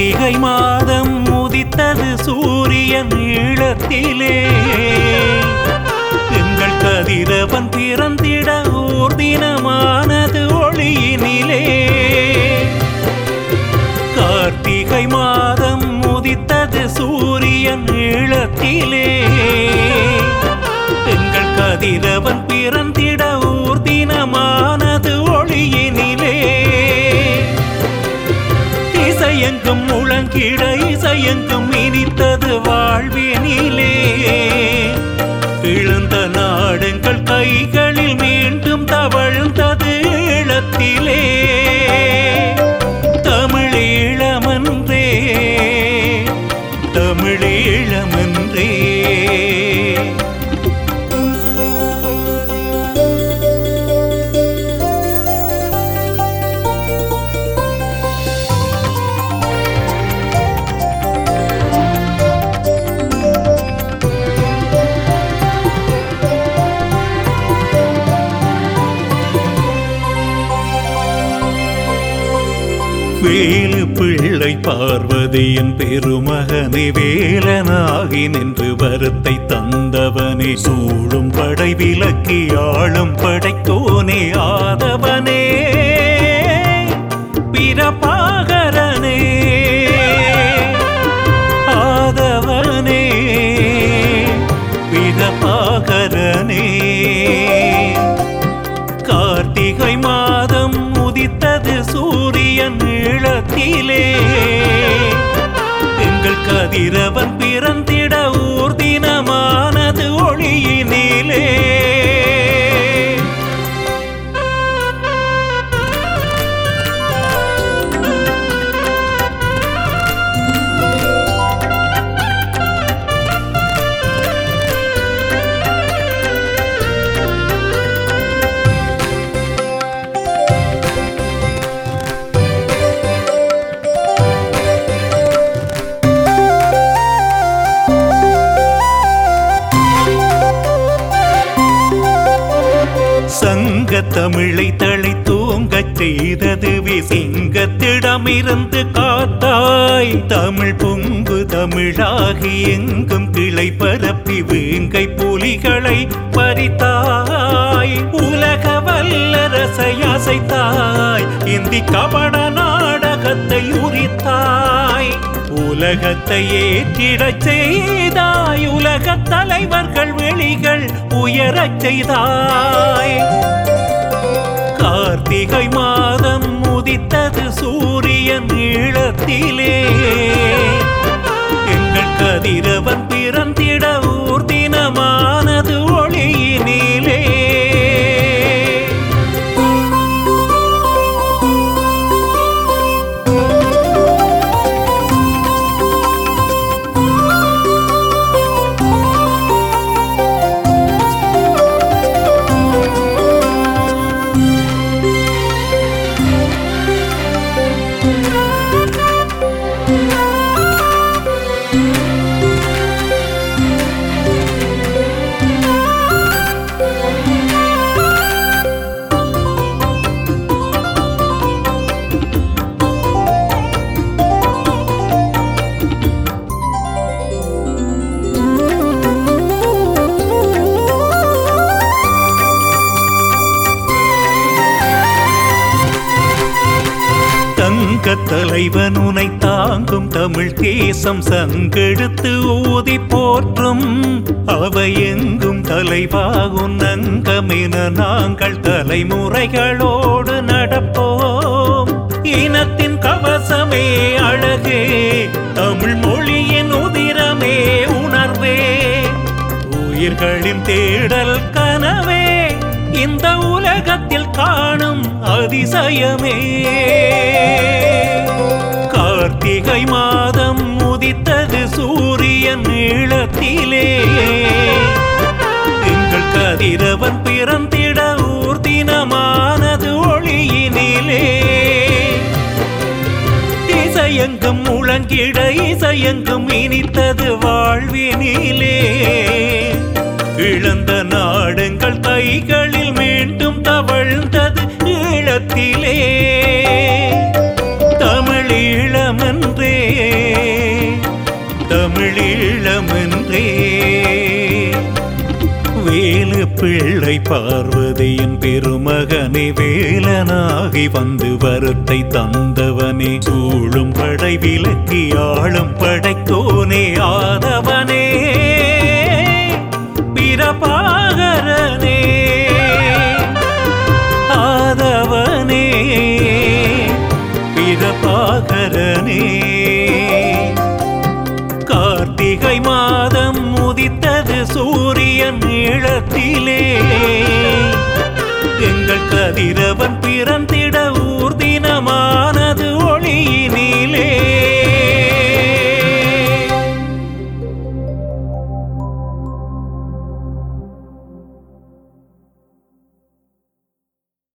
கார்த்திகை மாதம் உதித்தது சூரியன் ஈழத்திலே எங்கள் கதிரவன் பிறந்திட ஓர் தினமானது ஒளியினிலே கார்த்திகை மாதம் உதித்தது சூரியன் ஈழத்திலே எங்கள் கதிரவன் பிறந்திட ஊர் தினமானது ஒளியினிலே இசையெங்கும் முழங்கிட இசையெங்கும் இனித்தது வாழ்வினிலே இழந்த நாடுங்கள் கைகளில் மீண்டும் தவழ்ந்தது ஈழத்திலே தமிழீழமன்றே தமிழீழமன்றே வேலு பிள்ளை பார்வதியின் பெருமகனே வேலனாகி நின்று வரத்தை தந்தவனே சூழும் படை விலக்கி ஆளும் படைத்தோனே ஆதவனே பிரபாகரனே ஆதவனே பிரபாகரனே கார்த்திகை மாதம் உதித்தது சூரியன் ஈழத்திலே எங்கள் கதிரவன் பிறந்திட ஊர் தினமானது ஒளியினிலே சங்க தமிழை தழை தூங்கச் செய்தது விசிங்கத்திடமிருந்து காத்தாய் தமிழ் பொங்கு தமிழாகி எங்கும் கிளை பரப்பி வேங்கை புலிகளை பறித்தாய் உலக வல்லரசை அசைத்தாய் இந்தி கபட நாடகத்தை உரித்தாய் உலகத்தை ஏற்றிடச் செய்தாய் உலகத் தலைவர்கள் வெளிகள் உயரச் செய்தாய் கார்த்திகை மாதம் உதித்தது சூரியன் ஈழத்திலே எங்கள் கதிரவன் பிறந்திட ஊர் தினமானது ஒளியினிலே தங்க தலைவன் உனை தாங்கும் தமிழ் தேசம் சங்கெடுத்து ஊதி போற்றும் அவை எங்கும் தலைவாகும் நங்கமென நாங்கள் தலைமுறைகளோடு நடப்போம் இனத்தின் கவசமே அழகே தமிழ் மொழியின் உதிரமே உணர்வே உயிர்களின் தேடல் கனவே இந்த உலகத்தில் காணும் அதிசயமே கார்த்திகை மாதம் உதித்தது சூரியன் ஈழத்திலே எங்கள் கதிரவன் பிறந்திட ஊர் தினமானது ஒளியினிலே இசையெங்கும் முழங்கிட இசையெங்கும் இனித்தது வாழ்வினிலே இழந்த நாடுங்கள் கைகளில் மீண்டும் தவழ்ந்தது ஈழத்திலே தமிழீழமென்றே வேலு பிள்ளை பார்வதியின் பெருமகனே வேலனாகி வந்து வரத்தை தந்தவனே சூழும் படை விலக்கி ஆளும் படைக்கோனே ஆதவனே பிரபாகரனே ஆதவனே பிரபாகரனே கார்த்திகை மாதம் உதித்தது சூரியன் நீளத்திலே எங்கள் கதிரவன் பிறந்திட